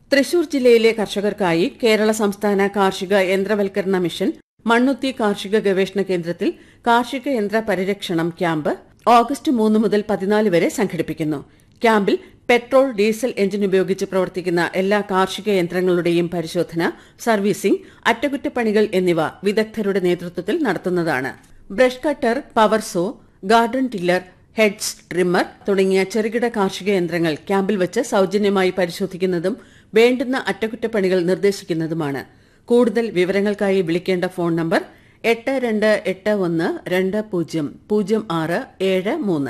തൃശൂർ ജില്ലയിലെ കർഷകർക്കായി കേരള സംസ്ഥാന കാർഷിക യന്ത്രവൽക്കരണ മിഷൻ മണ്ണുത്തി കാർഷിക ഗവേഷണ കേന്ദ്രത്തിൽ കാർഷിക യന്ത്ര പരിരക്ഷണം ക്യാമ്പ് ഓഗസ്റ്റ് മൂന്ന് മുതൽ പതിനാല് വരെ സംഘടിപ്പിക്കുന്നു ക്യാമ്പിൽ പെട്രോൾ ഡീസൽ എഞ്ചിൻ ഉപയോഗിച്ച് പ്രവർത്തിക്കുന്ന എല്ലാ കാർഷിക യന്ത്രങ്ങളുടെയും പരിശോധന സർവീസിംഗ് അറ്റകുറ്റപ്പണികൾ എന്നിവ വിദഗ്ധരുടെ നേതൃത്വത്തിൽ നടത്തുന്നതാണ് brush cutter power saw garden tiller heads trimmer തുടങ്ങിയ ചെറുകിട കാർഷിക യന്ത്രങ്ങൾ ക്യാമ്പിൽ വെച്ച് സൌജന്യമായി പരിശോധിക്കുന്നതും വേണ്ടുന്ന അറ്റകുറ്റപ്പണികൾ നിർദ്ദേശിക്കുന്നതുമാണ് കൂടുതൽ വിവരങ്ങൾക്കായി വിളിക്കേണ്ട ഫോൺ നമ്പർ എട്ട് രണ്ട് എട്ട് ഒന്ന് രണ്ട് പൂജ്യം പൂജ്യം ആറ് ഏഴ് മൂന്ന്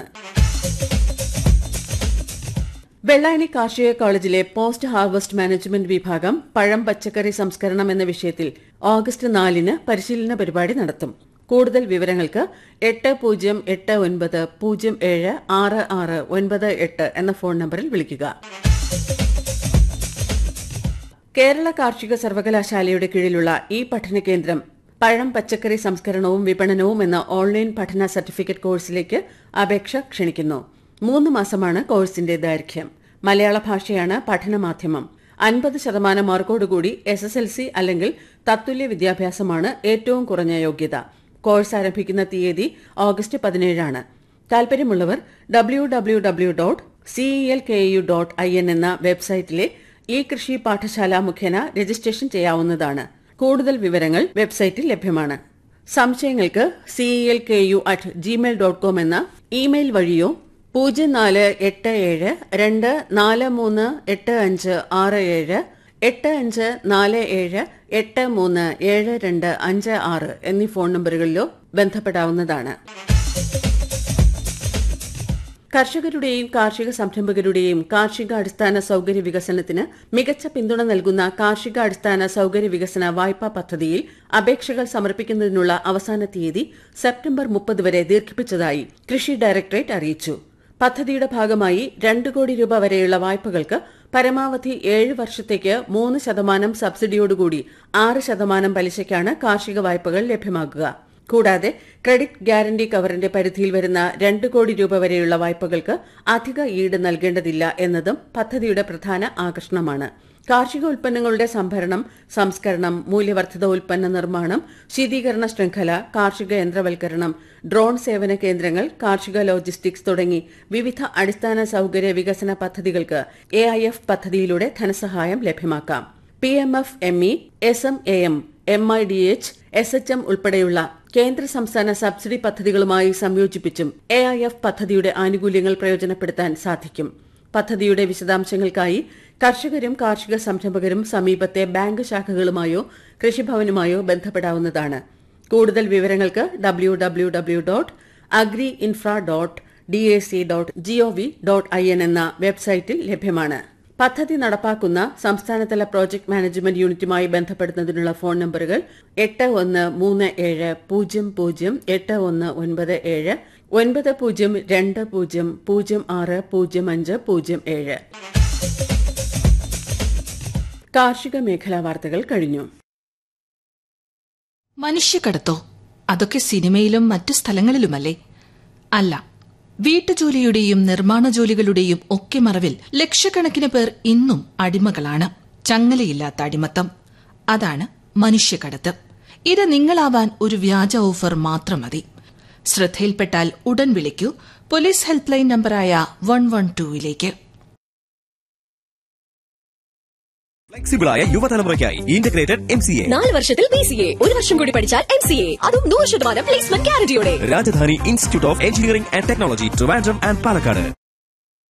വെള്ളായണി കാർഷിക കോളേജിലെ പോസ്റ്റ് ഹാർവസ്റ്റ് മാനേജ്മെന്റ് വിഭാഗം പഴം പച്ചക്കറി സംസ്കരണം എന്ന വിഷയത്തിൽ ഓഗസ്റ്റ് നാലിന് പരിശീലന പരിപാടി നടത്തും കൂടുതൽ വിവരങ്ങൾക്ക് എട്ട് പൂജ്യം എട്ട് ഒൻപത് പൂജ്യം ഏഴ് ആറ് ആറ് ഒൻപത് എട്ട് എന്ന ഫോൺ നമ്പറിൽ വിളിക്കുക കേരള കാർഷിക സർവകലാശാലയുടെ കീഴിലുള്ള ഈ പഠന കേന്ദ്രം പഴം പച്ചക്കറി സംസ്കരണവും വിപണനവും എന്ന ഓൺലൈൻ പഠന സർട്ടിഫിക്കറ്റ് കോഴ്സിലേക്ക് അപേക്ഷ ക്ഷണിക്കുന്നു മൂന്ന് മാസമാണ് കോഴ്സിന്റെ ദൈർഘ്യം മലയാള ഭാഷയാണ് പഠനമാധ്യമം അൻപത് ശതമാനം മാർക്കോടുകൂടി എസ് എസ് എൽ സി അല്ലെങ്കിൽ തത്തുല്യ വിദ്യാഭ്യാസമാണ് ഏറ്റവും കുറഞ്ഞ യോഗ്യത കോഴ്സ് ആരംഭിക്കുന്ന തീയതി ഓഗസ്റ്റ് പതിനേഴാണ് താൽപര്യമുള്ളവർ W W W dot CEL K U dot I N എന്ന വെബ്സൈറ്റിലെ ഈ കൃഷി പാഠശാല മുഖേന രജിസ്ട്രേഷൻ ചെയ്യാവുന്നതാണ് കൂടുതൽ വിവരങ്ങൾ വെബ്സൈറ്റിൽ ലഭ്യമാണ് സംശയങ്ങൾക്ക് CEL K U at Gmail dot com എന്ന ഇമെയിൽ വഴിയോ പൂജ്യം നാല് എട്ട് ഏഴ് രണ്ട് നാല് മൂന്ന് എട്ട് അഞ്ച് ആറ് ഏഴ് എട്ട് അഞ്ച് നാല് ഏഴ് എട്ട് മൂന്ന് ഏഴ് രണ്ട് അഞ്ച് ആറ് എന്നീ ഫോൺ നമ്പറുകളിലോ ബന്ധപ്പെടാവുന്നതാണ് കർഷകരുടെയും കാർഷിക സംരംഭകരുടെയും കാർഷിക അടിസ്ഥാന സൌകര്യ വികസനത്തിന് മികച്ച പിന്തുണ നൽകുന്ന കാർഷിക അടിസ്ഥാന സൌകര്യ വികസന വായ്പാ പദ്ധതിയിൽ അപേക്ഷകൾ സമർപ്പിക്കുന്നതിനുള്ള അവസാന തീയതി സെപ്റ്റംബർ മുപ്പത് വരെ ദീർഘിപ്പിച്ചതായി കൃഷി ഡയറക്ടറേറ്റ് അറിയിച്ചു പദ്ധതിയുടെ ഭാഗമായി രണ്ട് കോടി രൂപ വരെയുള്ള വായ്പകൾക്ക് പരമാവധി ഏഴ് വർഷത്തേക്ക് മൂന്ന് ശതമാനം സബ്സിഡിയോടുകൂടി ആറ് ശതമാനം പലിശയ്ക്കാണ് കാർഷിക വായ്പകൾ ലഭ്യമാകുക കൂടാതെ ക്രെഡിറ്റ് ഗ്യാരണ്ടി കവറിന്റെ പരിധിയിൽ വരുന്ന രണ്ട് കോടി രൂപ വരെയുള്ള വായ്പകൾക്ക് അധിക ഈട് നൽകേണ്ടതില്ല എന്നതും പദ്ധതിയുടെ പ്രധാന ആകർഷണമാണ് കാർഷിക ഉൽപ്പന്നങ്ങളുടെ സംഭരണം സംസ്കരണം മൂല്യവർദ്ധിത ഉൽപ്പന്ന നിർമ്മാണം ശീതീകരണ ശൃംഖല കാർഷിക യന്ത്രവൽക്കരണം ഡ്രോൺ സേവന കേന്ദ്രങ്ങൾ കാർഷിക ലോജിസ്റ്റിക്സ് തുടങ്ങി വിവിധ അടിസ്ഥാന സൌകര്യ വികസന പദ്ധതികൾക്ക് എ ഐ എഫ് പദ്ധതിയിലൂടെ ധനസഹായം ലഭ്യമാക്കാം P M F M E S M A M M I D H S H M ഉൾപ്പെടെയുള്ള കേന്ദ്ര സംസ്ഥാന സബ്സിഡി പദ്ധതികളുമായി സംയോജിപ്പിച്ചും എ ഐ എഫ് പദ്ധതിയുടെ ആനുകൂല്യങ്ങൾ പ്രയോജനപ്പെടുത്താൻ സാധിക്കും പദ്ധതിയുടെ വിശദാംശങ്ങൾക്കായി കർഷകരും കാർഷിക സംരംഭകരും സമീപത്തെ ബാങ്ക് ശാഖകളുമായോ കൃഷിഭവനുമായോ ബന്ധപ്പെടാവുന്നതാണ് കൂടുതൽ വിവരങ്ങൾക്ക് W W W dot agri infra dot D A C dot gov dot I N എന്ന വെബ്സൈറ്റിൽ ലഭ്യമാണ് പദ്ധതി നടപ്പാക്കുന്ന സംസ്ഥാനതല പ്രോജക്ട് മാനേജ്മെന്റ് യൂണിറ്റുമായി ബന്ധപ്പെടുന്നതിനുള്ള ഫോൺ നമ്പറുകൾ എട്ട് ഒന്ന് മൂന്ന് ഏഴ് പൂജ്യം പൂജ്യം എട്ട് ഒന്ന് ഒൻപത് ഏഴ് ഒൻപത് പൂജ്യം രണ്ട് പൂജ്യം പൂജ്യം ആറ് പൂജ്യം അഞ്ച് പൂജ്യം ഏഴ് കാർഷിക മേഖലാ വാർത്തകൾ കഴിഞ്ഞു മനുഷ്യക്കടത്തോ അതൊക്കെ സിനിമയിലും മറ്റു സ്ഥലങ്ങളിലുമല്ലേ അല്ല വീട്ടുജോലിയുടെയും നിർമ്മാണ ജോലികളുടെയും ഒക്കെ മറവിൽ ലക്ഷക്കണക്കിന് പേർ ഇന്നും അടിമകളാണ് ചങ്ങലയില്ലാത്ത അടിമത്തം അതാണ് മനുഷ്യക്കടത്ത് ഇത് നിങ്ങളാവാൻ ഒരു വ്യാജ ഓഫർ മാത്രം മതി ശ്രദ്ധയിൽപ്പെട്ടാൽ ഉടൻ വിളിക്കൂ പോലീസ് ഹെൽപ്പ് ലൈൻ നമ്പറായ വൺ വൺ ടൂയിലേക്ക് ഫ്ലെക്സിബിളായ യുവതലമുറയ്ക്കായി ഇന്റഗ്രേറ്റഡ് എം സി എ നാല് വർഷത്തിൽ ബി സി എ ഒരു വർഷം കൂടി പഠിച്ചാൽ എം സി എ അതും നൂറ് ശതമാനം പ്ലേസ്മെന്റ് ഗ്യാരണ്ടിയോടെ Rajadhani institute of engineering and technology Trivandrum and Palakkad